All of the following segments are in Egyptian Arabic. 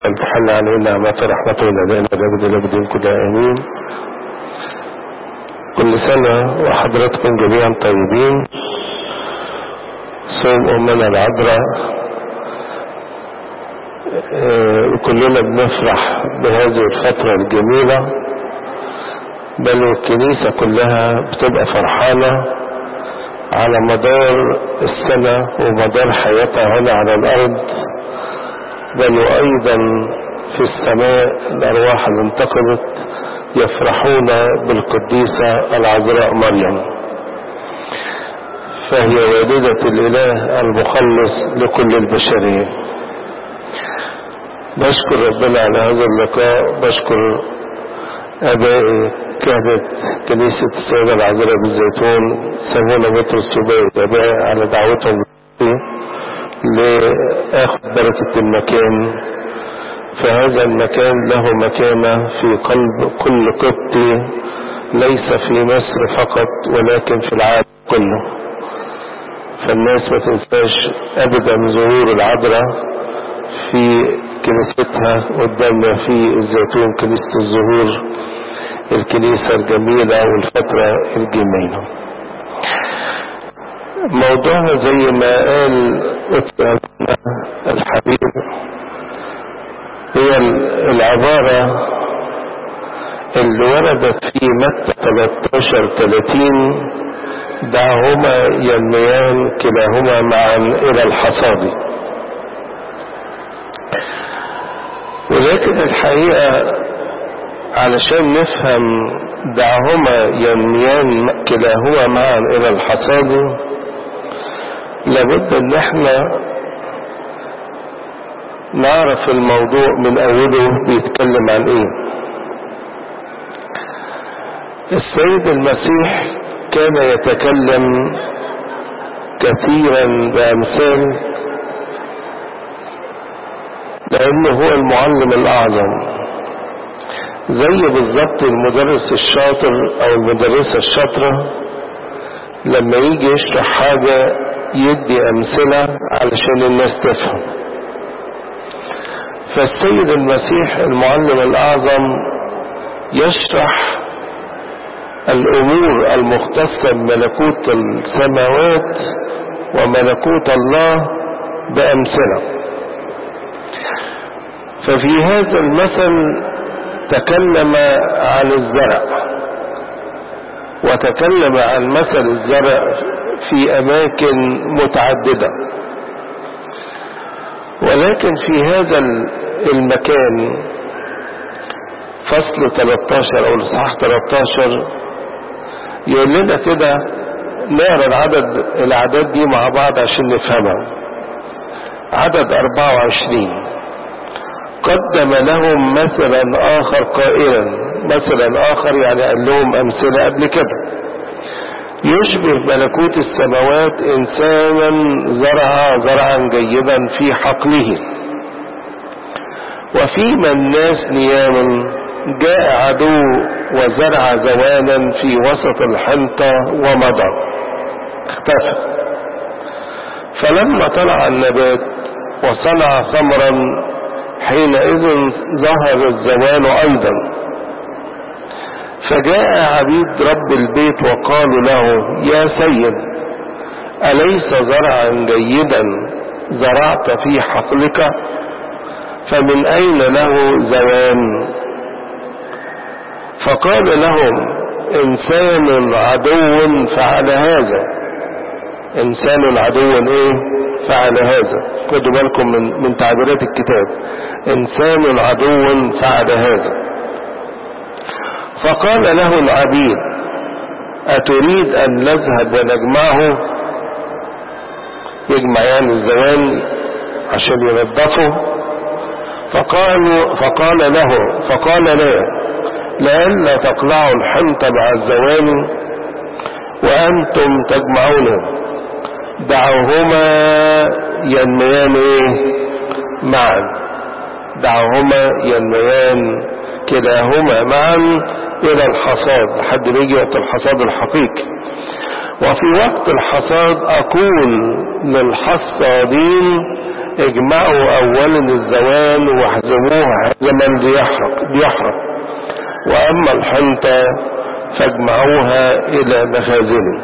أن تحل علينا ما رحمته لنا الأبد الأبد كلها آمين كل سنة وحضراتكم جميعا طيبين صوم أمنا العذراء وكلنا بنفرح بهذه الفترة الجميلة بل الكنيسة كلها بتبقى فرحانة على مدار السنة ومدار حياتها هنا على الأرض بل وأيضا في السماء الأرواح اللي انتقلت يفرحون بالقديسة العذراء مريم فهي والدة الإله المخلص لكل البشرية بشكر ربنا على هذا اللقاء بشكر أبائي كهنة كنيسة السيدة العذراء بالزيتون سمونا بطرس وباقي أبائي على دعوتهم لآخذ بركة المكان فهذا المكان له مكانة في قلب كل قبطي ليس في مصر فقط ولكن في العالم كله فالناس ما تنساش ابدا ظهور العذراء في كنيستها قدامنا في الزيتون كنيسة الظهور الكنيسة الجميلة والفترة الجميلة موضوعنا زي ما قال الحبيب هي العبارة اللي وردت في متى 13 30 دعهما ينميان كلاهما معا إلى الحصاد ولكن الحقيقة علشان نفهم دعهما ينميان كلاهما معا إلى الحصاد لابد ان احنا نعرف الموضوع من اوله بيتكلم عن ايه السيد المسيح كان يتكلم كثيرا بامثال لانه هو المعلم الاعظم زي بالظبط المدرس الشاطر او المدرسه الشاطره لما يجي يشرح حاجه يدي امثله علشان الناس تفهم فالسيد المسيح المعلم الاعظم يشرح الامور المختصه بملكوت السماوات وملكوت الله بامثله ففي هذا المثل تكلم عن الزرع وتكلم عن مثل الزرع في اماكن متعدده ولكن في هذا المكان فصل 13 او الاصحاح 13 يقول لنا كده نقرا العدد الاعداد دي مع بعض عشان نفهمها عدد 24 قدم لهم مثلا اخر قائلا مثلا اخر يعني قال لهم امثله قبل كده يشبه ملكوت السماوات انسانا زرع زرعا جيدا في حقله وفيما الناس نيام جاء عدو وزرع زوانا في وسط الحنطة ومضى اختفى فلما طلع النبات وصنع ثمرا حينئذ ظهر الزوان ايضا فجاء عبيد رب البيت وقالوا له يا سيد أليس زرعا جيدا زرعت في حقلك فمن أين له زوان فقال لهم إنسان عدو فعل هذا إنسان عدو إيه فعل هذا خدوا بالكم من, من تعبيرات الكتاب إنسان عدو فعل هذا فقال له العبيد أتريد أن نذهب ونجمعه يجمع يعني الزوان عشان ينظفه فقالوا فقال له فقال لا لئلا تقلعوا الحنطة مع الزوان وأنتم تجمعونه دعوهما ينميان ايه معا دعوهما ينميان كلاهما معا الى الحصاد لحد ما يجي وقت الحصاد الحقيقي وفي وقت الحصاد اقول للحصادين اجمعوا اولا الزوان واحزموه حزما ليحرق ليحرق واما الحنطة فاجمعوها الى مخازنه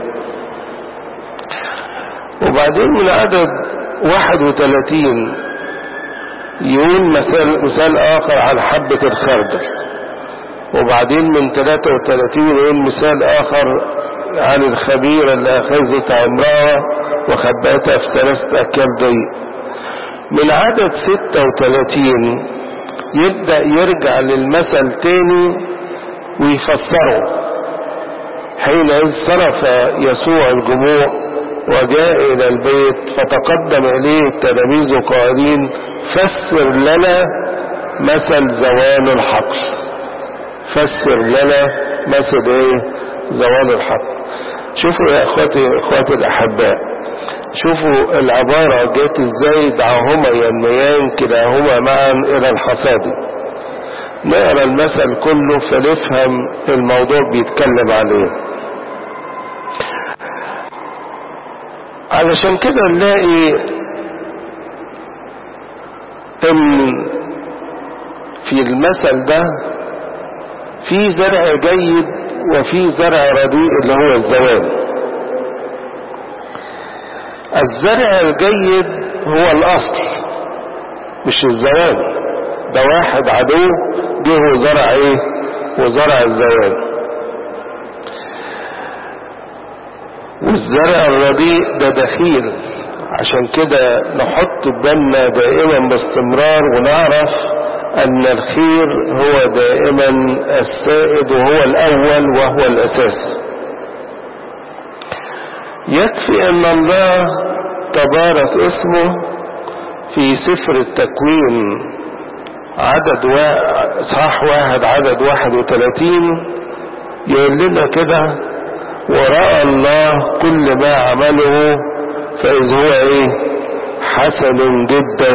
وبعدين من عدد 31 يقول مثال, مثال اخر عن حبة الخردل وبعدين من 33 يقول مثال اخر عن الخبيرة اللي اخذت امرأة وخبأتها في ثلاثة اكيال ضيق من عدد 36 يبدأ يرجع للمثل تاني ويفسره حين صرف يسوع الجموع وجاء إلى البيت فتقدم إليه التلاميذ قائلين فسر لنا مثل زوال الحقل فسر لنا مثل ايه زوال الحقل شوفوا يا اخواتي اخواتي الاحباء شوفوا العبارة جت ازاي دعاهما ينميان كلاهما معا الى الحصاد نقرا المثل كله فنفهم الموضوع بيتكلم عليه علشان كده نلاقي ان في المثل ده في زرع جيد وفي زرع رديء اللي هو الزوال الزرع الجيد هو الاصل مش الزوال ده واحد عدو جه وزرع ايه وزرع الزوال والزرع الرديء ده دخيل عشان كده نحط بالنا دائما باستمرار ونعرف ان الخير هو دائما السائد وهو الاول وهو الاساس يكفي ان الله تبارك اسمه في سفر التكوين عدد واحد صح واحد عدد واحد وثلاثين يقول لنا كده ورأى الله كل ما عمله فإذ هو ايه حسن جدا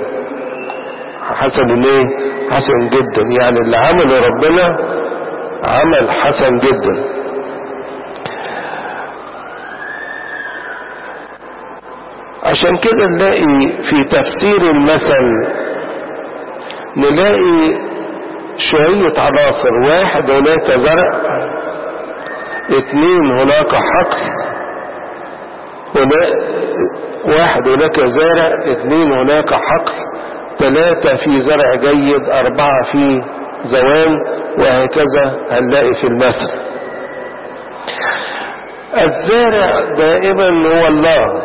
حسن ايه حسن جدا يعني اللي عمله ربنا عمل حسن جدا عشان كده نلاقي في تفسير المثل نلاقي شوية عناصر واحد هناك زرع اثنين هناك حقل هنا واحد هناك زارع اثنين هناك حقل ثلاثة في زرع جيد أربعة في زوال وهكذا هنلاقي في المثل الزارع دائما هو الله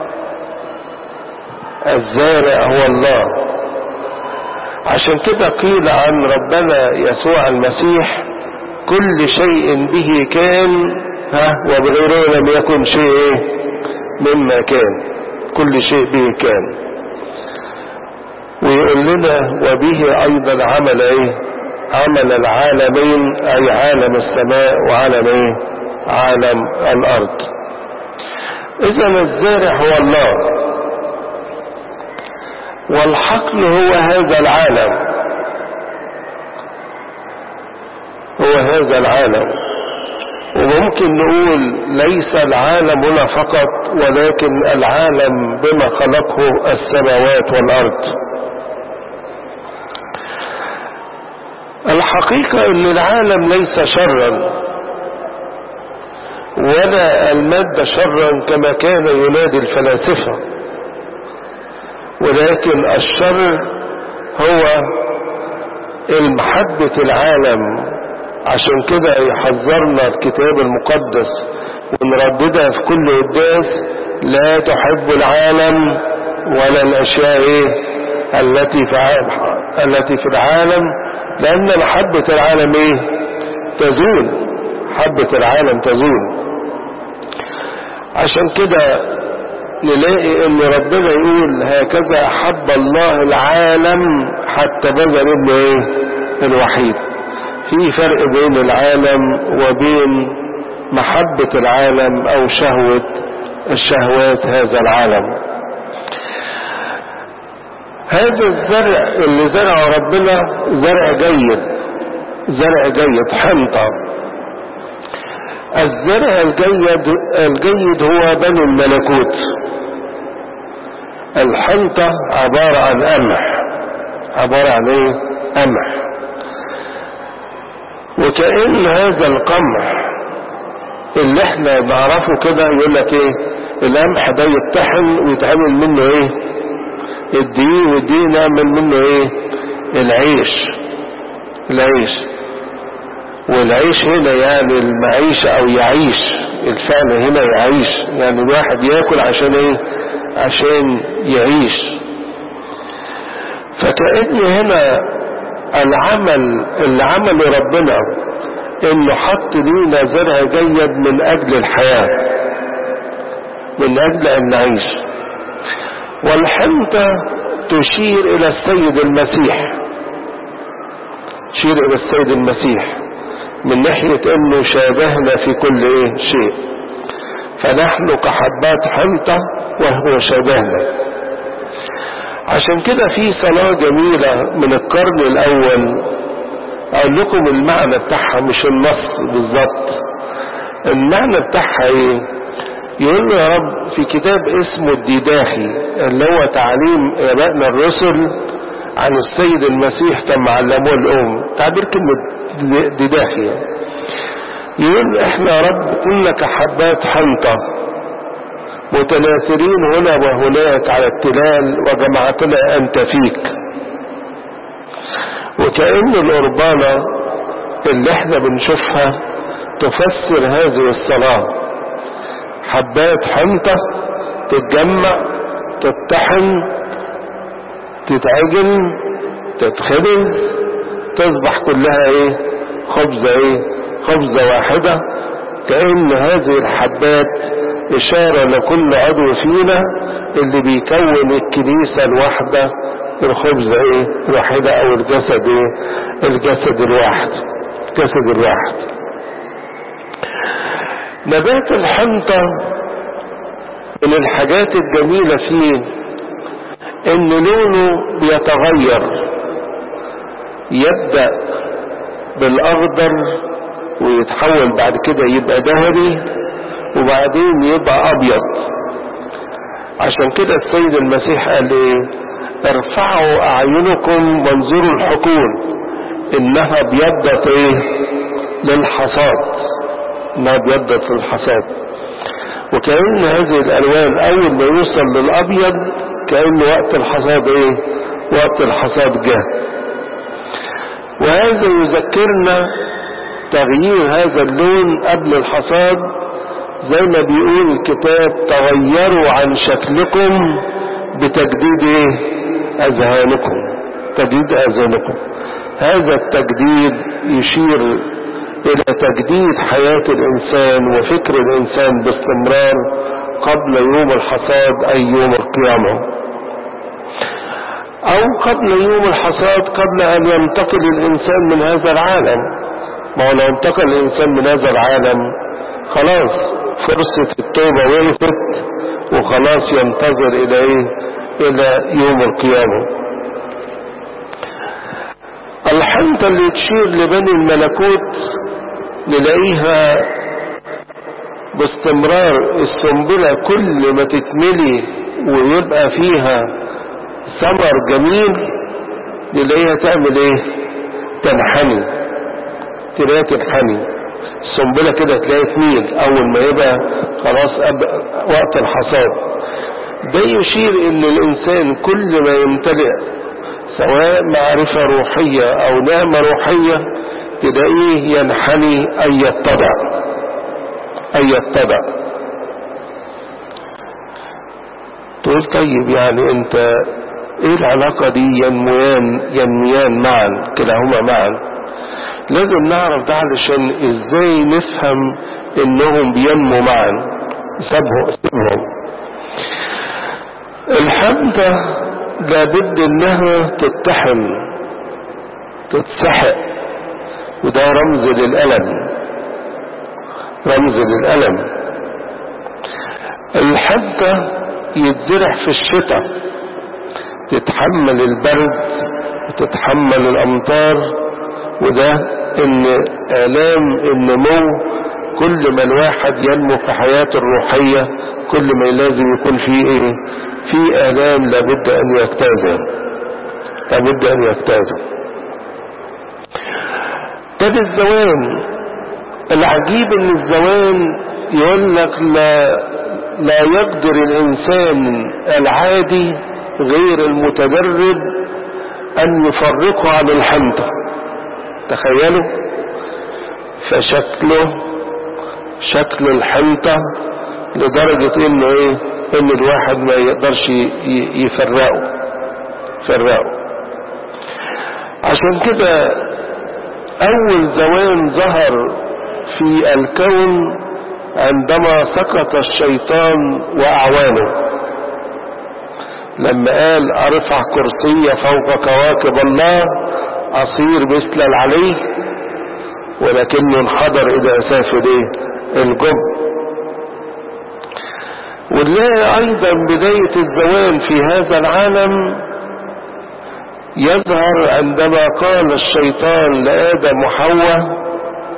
الزارع هو الله عشان كده قيل عن ربنا يسوع المسيح كل شيء به كان ها وبغيره لم يكن شيء مما كان كل شيء به كان ويقول لنا وبه ايضا عمل ايه عمل العالمين اي عالم السماء وعالم ايه عالم الارض اذا الزارع هو الله والحقل هو هذا العالم هو هذا العالم وممكن نقول ليس العالم هنا فقط ولكن العالم بما خلقه السماوات والارض الحقيقة ان العالم ليس شرا ولا المادة شرا كما كان ينادي الفلاسفة ولكن الشر هو المحبة العالم عشان كده يحذرنا الكتاب المقدس ونرددها في كل قداس لا تحب العالم ولا الاشياء ايه التي في التي في العالم لان محبة العالم ايه تزول محبة العالم تزول عشان كده نلاقي ان ربنا يقول هكذا احب الله العالم حتى بذل ابنه ايه الوحيد في فرق بين العالم وبين محبة العالم او شهوة الشهوات هذا العالم هذا الزرع اللي زرعه ربنا زرع جيد زرع جيد حنطة الزرع الجيد الجيد هو بني الملكوت الحنطة عبارة عن قمح عبارة عن ايه قمح وكأن هذا القمح اللي احنا نعرفه كده يقول لك ايه القمح ده يتطحن ويتعمل منه ايه الدقيق والدقيق نعمل منه ايه العيش العيش والعيش هنا يعني المعيشة او يعيش الفعل هنا يعيش يعني الواحد ياكل عشان ايه عشان يعيش فكأن هنا العمل اللي عمله ربنا انه حط لينا زرع جيد من اجل الحياة من اجل ان نعيش والحنطة تشير الى السيد المسيح تشير الى السيد المسيح من ناحية انه شابهنا في كل ايه شيء فنحن كحبات حنطة وهو شابهنا عشان كده في صلاة جميلة من القرن الاول اقول لكم المعنى بتاعها مش النص بالظبط المعنى بتاعها ايه يقول له يا رب في كتاب اسمه الديداخي اللي هو تعليم ابائنا الرسل عن السيد المسيح كما علموه الام تعبير كلمة ديداخي يقول احنا يا رب كنا كحبات حنطة متناثرين هنا وهناك على التلال وجمعتنا انت فيك وكأن القربانة اللي احنا بنشوفها تفسر هذه الصلاة حبات حنطة تتجمع تتطحن تتعجن تتخبز تصبح كلها ايه خبزة ايه خبزة واحدة كأن هذه الحبات إشارة لكل عضو فينا اللي بيكون الكنيسة الواحدة الخبز ايه الواحدة او الجسد ايه الجسد الواحد الجسد الواحد نبات الحنطة من الحاجات الجميلة فيه ان لونه بيتغير يبدأ بالاخضر ويتحول بعد كده يبقى ذهبي وبعدين يبقى ابيض عشان كده السيد المسيح قال ايه ارفعوا اعينكم وانظروا الحقول انها ابيضت ايه للحصاد انها ابيضت للحصاد وكأن هذه الالوان اول ما يوصل للابيض كأن وقت الحصاد ايه وقت الحصاد جه وهذا يذكرنا تغيير هذا اللون قبل الحصاد زي ما بيقول الكتاب تغيروا عن شكلكم بتجديد ايه اذهانكم تجديد اذهانكم هذا التجديد يشير الى تجديد حياة الانسان وفكر الانسان باستمرار قبل يوم الحصاد اي يوم القيامة او قبل يوم الحصاد قبل ان ينتقل الانسان من هذا العالم ما هو لو انتقل الانسان من هذا العالم خلاص فرصة التوبة وقفت وخلاص ينتظر الى ايه الى يوم القيامة الحنطة اللي تشير لبني الملكوت نلاقيها باستمرار السنبلة كل ما تتملي ويبقى فيها ثمر جميل نلاقيها تعمل ايه تنحني تلاقيها تنحني السنبلة كده تلاقي تميل اول ما يبقى خلاص وقت الحصاد ده يشير ان الانسان كل ما يمتلئ سواء معرفة روحية او نعمة روحية تلاقيه ينحني اي يتضع اي يتضع تقول طيب يعني انت ايه العلاقة دي ينميان ينميان معا كلاهما معا لازم نعرف ده علشان ازاي نفهم انهم بينموا معا سبهم الحمدة لابد انها تتحم تتسحق وده رمز للألم رمز للألم الحبة يتزرع في الشتاء تتحمل البرد وتتحمل الأمطار وده ان آلام النمو كل ما الواحد ينمو في حياته الروحية كل ما لازم يكون فيه ايه في آلام لابد أن يجتازها لابد أن يجتازها طب الزوان العجيب ان الزوان يقول لك لا لا يقدر الانسان العادي غير المتدرب ان يفرقه عن الحنطة تخيلوا فشكله شكل الحنطة لدرجة انه ايه ان الواحد ما يقدرش يفرقه فرقه عشان كده اول زوان ظهر في الكون عندما سقط الشيطان واعوانه لما قال ارفع كرسي فوق كواكب الله اصير مثل العلي ولكنه انحدر الى سافل الجب ونلاقي ايضا بداية الزوال في هذا العالم يظهر عندما قال الشيطان لآدم وحواء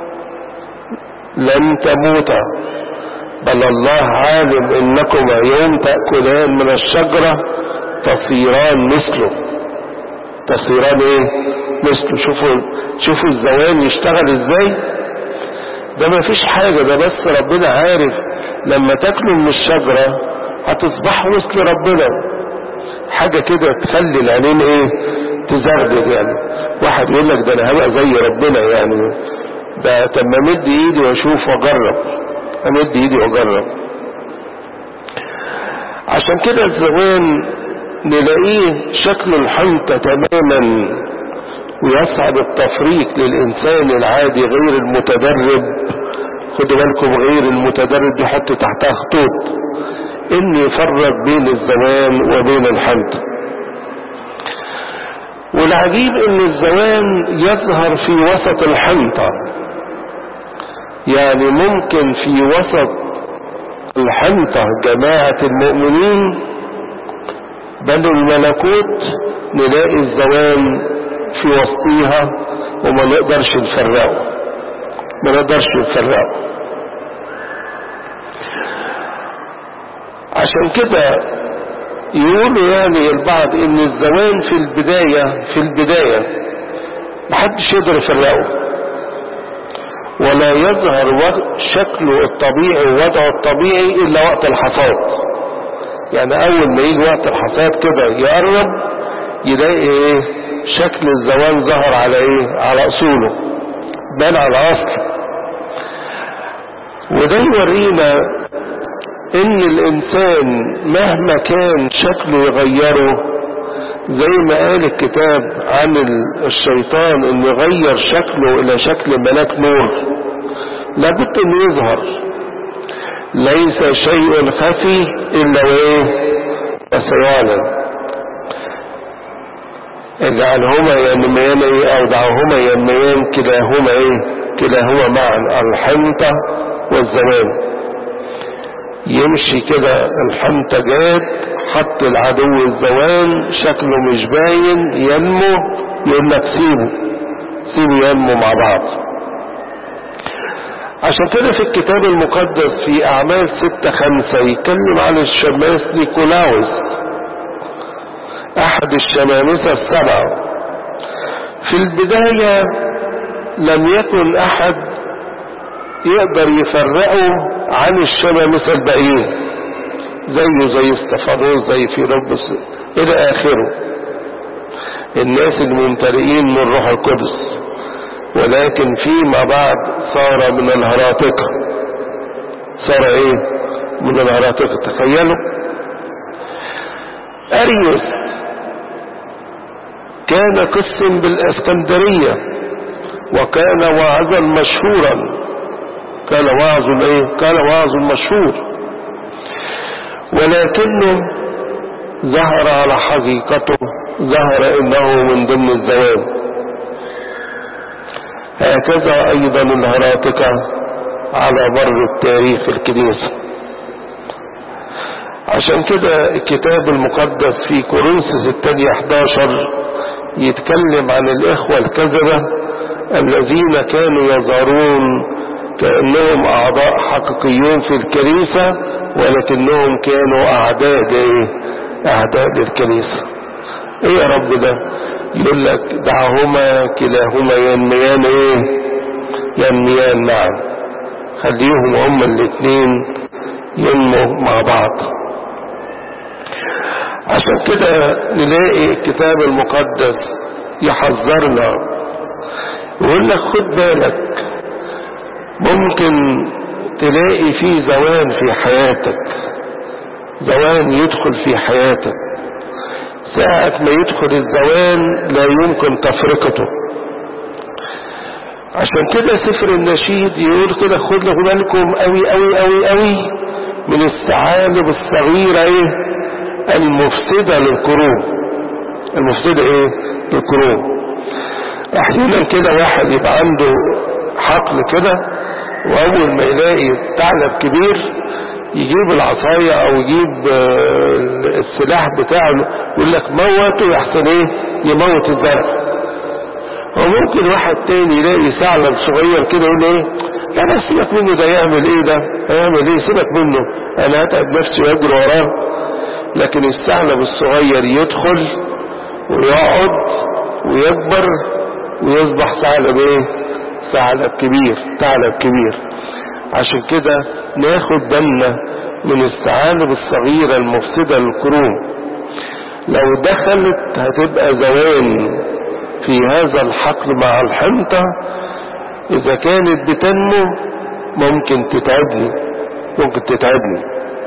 لن تموتا بل الله عالم انكما يوم تأكلان من الشجرة تصيران مثله تصيران ايه مثله شوفوا شوفوا الزوال يشتغل ازاي ده ما فيش حاجة ده بس ربنا عارف لما تاكلوا من الشجرة هتصبحوا مثل ربنا حاجة كده تخلي العينين ايه تزرد يعني واحد يقول لك ده انا هبقى زي ربنا يعني ده طب ما امد ايدي واشوف واجرب امد ايدي واجرب عشان كده الزمان نلاقيه شكل الحنطة تماما ويصعب التفريق للإنسان العادي غير المتدرب خدوا بالكم غير المتدرب دي حط تحتها خطوط إن يفرق بين الزمان وبين الحنطة والعجيب إن الزمان يظهر في وسط الحنطة يعني ممكن في وسط الحنطة جماعة المؤمنين بنو الملكوت نلاقي الزوال في وسطيها وما نقدرش نفرقه ما نقدرش نفرقه عشان كده يقولوا يعني البعض ان الزمان في البداية في البداية محدش يقدر يفرقه ولا يظهر شكله الطبيعي ووضعه الطبيعي الا وقت الحصاد يعني اول ما يجي وقت الحصاد كده يقرب يلاقي ايه شكل الزوال ظهر على ايه على اصوله بان على اصل وده يورينا ان الانسان مهما كان شكله يغيره زي ما قال الكتاب عن الشيطان انه يغير شكله الى شكل ملاك نور لابد انه يظهر ليس شيء خفي الا وايه وسيعلن اجعلهما ينميان ايه او دعهما ينميان كلاهما ايه كلاهما معا الحنطة والزمان يمشي كده الحنطة جاد حط العدو الزوان شكله مش باين ينمو يقول لك سيبه سيبه ينمو مع بعض عشان كده في الكتاب المقدس في اعمال ستة خمسة يتكلم عن الشماس نيكولاوس احد الشمامسة السبعة في البداية لم يكن احد يقدر يفرقه عن الشمامسة الباقيين زيه زي استفانوس زي فيلبس الى اخره الناس الممتلئين من روح القدس ولكن فيما بعد صار من الهراطقة صار ايه من الهراطقة تخيلوا اريوس كان قسم بالاسكندرية وكان واعظا مشهورا كان واعظ ايه كان واعظ مشهور ولكنه ظهر على حقيقته ظهر انه من ضمن الزواج هكذا ايضا الهراطقة على مر التاريخ الكنيسة عشان كده الكتاب المقدس في كورنثوس الثانية 11 يتكلم عن الاخوة الكذبة الذين كانوا يظهرون كأنهم اعضاء حقيقيون في الكنيسة ولكنهم كانوا اعداء ايه اعداء للكنيسة ايه يا رب ده يقول لك دعهما كلاهما ينميان ايه ينميان معا خليهم هما الاثنين ينموا مع بعض عشان كده نلاقي الكتاب المقدس يحذرنا يقول لك خد بالك ممكن تلاقي في زوان في حياتك زوان يدخل في حياتك ساعة ما يدخل الزوان لا يمكن تفرقته عشان كده سفر النشيد يقول كده خد بالكم قوي قوي قوي قوي من الثعالب الصغيرة ايه المفسدة للقرون المفسدة ايه للقرون احيانا كده واحد يبقى عنده حقل كده واول ما يلاقي ثعلب كبير يجيب العصاية او يجيب السلاح بتاعه يقول لك موته يحسن ايه يموت الزرع وممكن واحد تاني يلاقي ثعلب صغير كده يقول ايه لا بس سيبك منه ده يعمل ايه ده هيعمل ايه سيبك منه انا هتعب نفسي واجري وراه لكن الثعلب الصغير يدخل ويقعد ويكبر ويصبح ثعلب ايه ثعلب كبير ثعلب كبير عشان كده ناخد بالنا من الثعالب الصغيرة المفسدة للقرون لو دخلت هتبقى زوان في هذا الحقل مع الحنطة اذا كانت بتنمو ممكن تتعبني ممكن تتعبني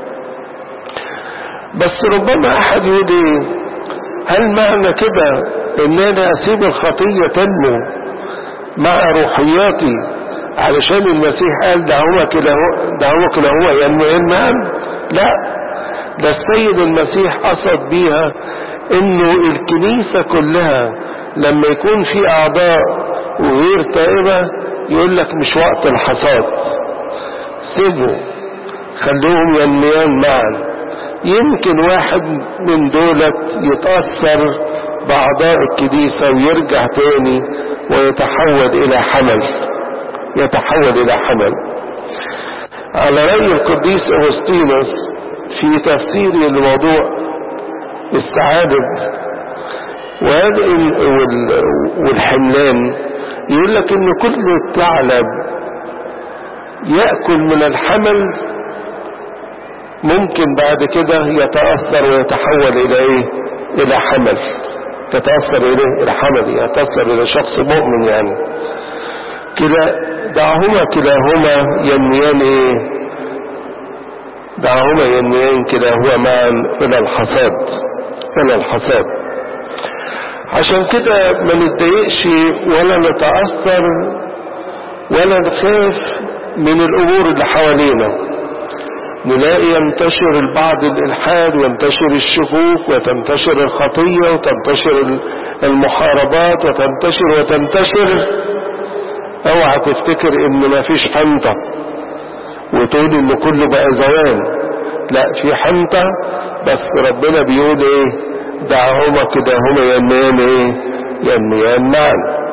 بس ربما احد يقول ايه هل معنى كده ان انا اسيب الخطية تنمو مع روحياتي علشان المسيح قال دعوة كده دعوة كده هو ينمو معا لا ده السيد المسيح قصد بيها انه الكنيسة كلها لما يكون في اعضاء وغير تائبة يقول لك مش وقت الحصاد سيبوا خلوهم ينميان معا يمكن واحد من دولت يتأثر بأعضاء الكنيسة ويرجع تاني ويتحول إلى حمل يتحول إلى حمل على رأي القديس أغسطينوس في تفسير لموضوع السعادة والحملان يقول لك ان كل ثعلب يأكل من الحمل ممكن بعد كده يتأثر ويتحول الى ايه الى حمل يتأثر اليه الى حمل يتأثر الى شخص مؤمن يعني كلا دعهما كلاهما ينميان ايه دعهما ينميان كلاهما معا الى الحصاد الى الحصاد عشان كده ما نتضايقش ولا نتأثر ولا نخاف من الامور اللي حوالينا نلاقي ينتشر البعض الالحاد وينتشر الشكوك وتنتشر الخطية وتنتشر المحاربات وتنتشر وتنتشر اوعى تفتكر ان ما فيش حنطة وتقول ان كله بقى زوان لا في حنطة بس ربنا بيقول ايه دعهما كده هما ينميان ايه ينميان معا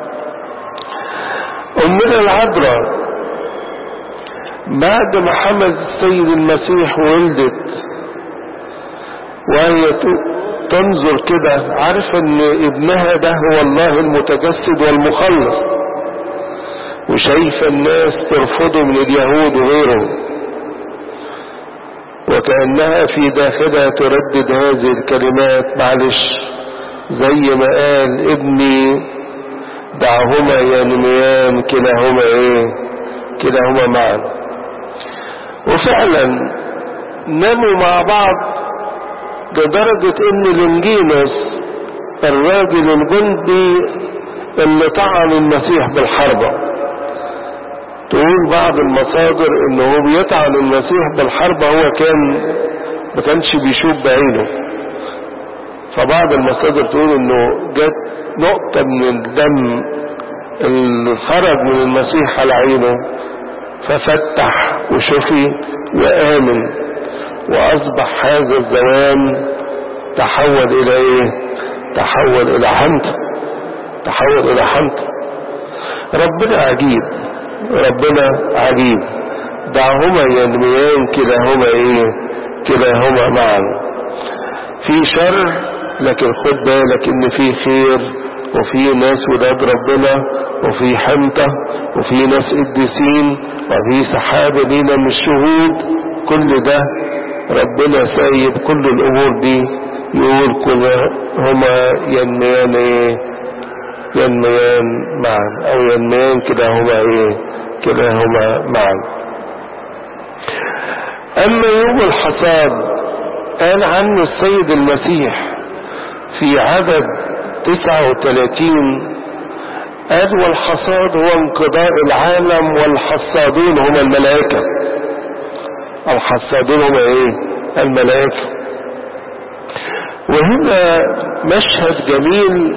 امنا العذراء بعد ما حمد السيد المسيح ولدت وهي تنظر كده عارفه ان ابنها ده هو الله المتجسد والمخلص وشايفه الناس ترفضه من اليهود وغيرهم وكأنها في داخلها تردد هذه الكلمات معلش زي ما قال ابني دعهما ينميان كلاهما ايه كلاهما معا وفعلا ناموا مع بعض لدرجة ان لونجينوس الراجل الجندي اللي طعن المسيح بالحربة تقول بعض المصادر انه هو بيطعن المسيح بالحربة هو كان ما كانش بيشوف بعينه فبعض المصادر تقول انه جت نقطة من الدم اللي خرج من المسيح على عينه ففتح وشفي وآمن وأصبح هذا الزمان تحول إلى إيه؟ تحول إلى حنطة تحول إلى حنطة ربنا عجيب ربنا عجيب دعهما ينميان كلاهما إيه؟ كلاهما معا في شر لكن خد بالك ان في خير وفي ناس ولاد ربنا وفي حنطة وفي ناس قديسين وفي سحابة لينا من الشهود كل ده ربنا سايب كل الامور دي يقول كل هما ينميان ايه ينميان معا او ينميان كده هما ايه كده هما معا اما يوم الحصاد قال عنه السيد المسيح في عدد تسعة وثلاثين قال والحصاد هو انقضاء العالم والحصادون هم الملائكة الحصادون هم ايه الملائكة وهنا مشهد جميل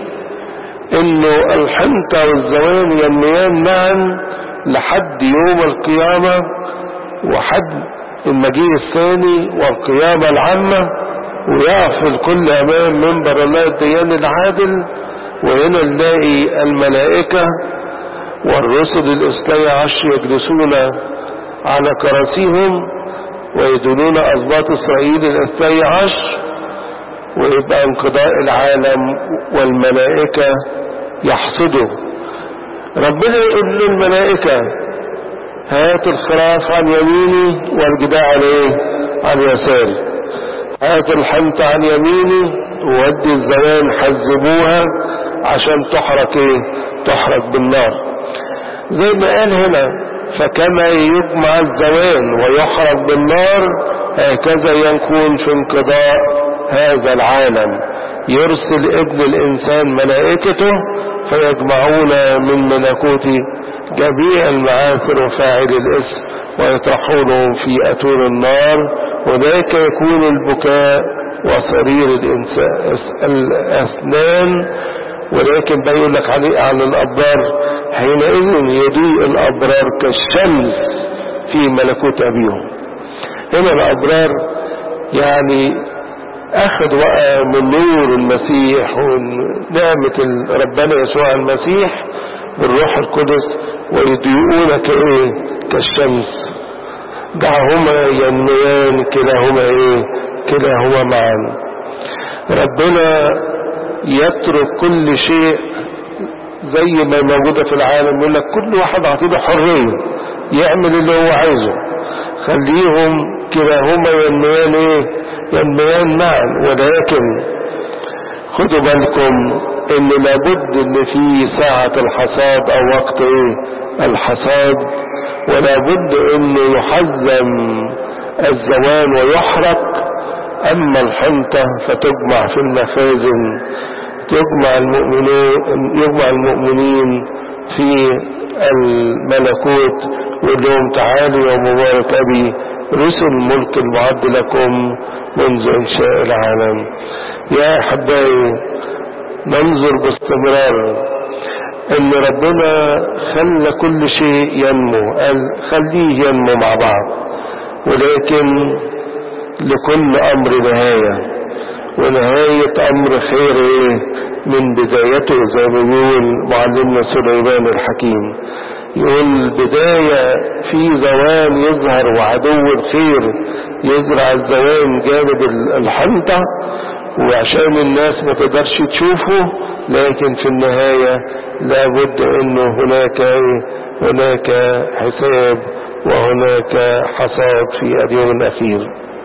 انه الحنطة والزوان ينميان معا لحد يوم القيامة وحد المجيء الثاني والقيامة العامة ويقف الكل امام منبر الله الديان العادل وهنا نلاقي الملائكة والرسل الاثني عشر يجلسون على كراسيهم ويدلون اسباط اسرائيل الاثني عشر ويبقى انقضاء العالم والملائكة يحصدوا ربنا يقول للملائكة هات الخراف عن يميني والجداع على ايه عن يساري هات الحنطة عن يميني وودي الزمان حذبوها عشان تحرق ايه تحرق بالنار زي ما قال هنا فكما يجمع الزوان ويحرق بالنار هكذا يكون في انقضاء هذا العالم يرسل ابن الانسان ملائكته فيجمعون من ملكوت جميع المعاثر وفاعل الاسم ويطرحونهم في اتون النار وذاك يكون البكاء وصرير الانسان الاسنان ولكن بيقول لك عليه عن الابرار حينئذ يضيء الابرار كالشمس في ملكوت ابيهم هنا الابرار يعني اخذ بقى من نور المسيح ونعمة ربنا يسوع المسيح بالروح القدس ويضيئون كايه كالشمس دعهما ينميان كلاهما ايه كلاهما معا ربنا يترك كل شيء زي ما موجودة في العالم يقول لك كل واحد عطيله حرية يعمل اللي هو عايزه خليهم كلاهما ينميان ايه ينميان معا ولكن خدوا بالكم ان لابد ان في ساعة الحصاد او وقت ايه الحصاد ولابد انه يحزم الزوان ويحرق اما الحنطة فتجمع في المخازن تجمع المؤمنين يجمع المؤمنين في الملكوت ويقول لهم تعالوا يا مبارك ابي رسل الملك المعد لكم منذ انشاء العالم يا احبائي ننظر باستمرار ان ربنا خلى كل شيء ينمو قال خليه ينمو مع بعض ولكن لكل امر نهايه ونهايه امر خير ايه من بدايته زي ما بيقول معلمنا سليمان الحكيم يقول بداية في زوان يظهر وعدو الخير يزرع الزوان جانب الحنطة وعشان الناس ما تقدرش تشوفه لكن في النهاية لابد انه هناك هناك حساب وهناك حصاد في اليوم الاخير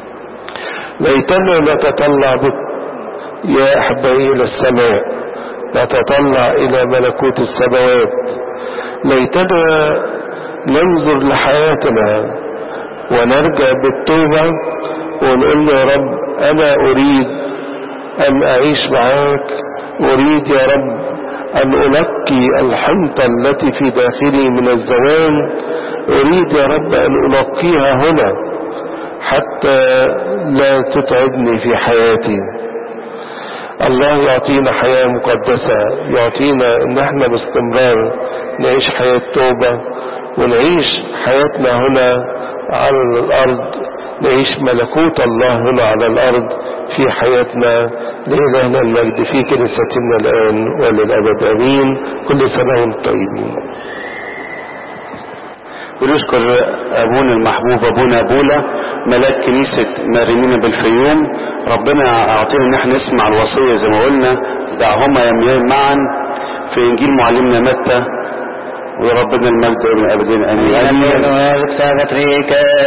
ليتنا نتطلع بك يا احبائي الى السماء نتطلع الى ملكوت السماوات ليتنا ننظر لحياتنا ونرجع بالتوبة ونقول له يا رب انا اريد ان اعيش معاك اريد يا رب ان انقي الحنطة التي في داخلي من الزوان اريد يا رب ان انقيها هنا حتى لا تتعبني في حياتي الله يعطينا حياة مقدسة يعطينا ان احنا باستمرار نعيش حياة توبة ونعيش حياتنا هنا على الارض نعيش ملكوت الله هنا على الارض في حياتنا لإلهنا المجد في كنيستنا الآن وللأبد آمين كل سنة وانتم طيبين ونشكر ابونا المحبوب ابونا بولا ملاك كنيسة مريمين بالفيوم ربنا اعطينا ان احنا نسمع الوصية زي ما قلنا دعهما يميان معا في انجيل معلمنا متى وربنا المجد من ابدين امين Amen.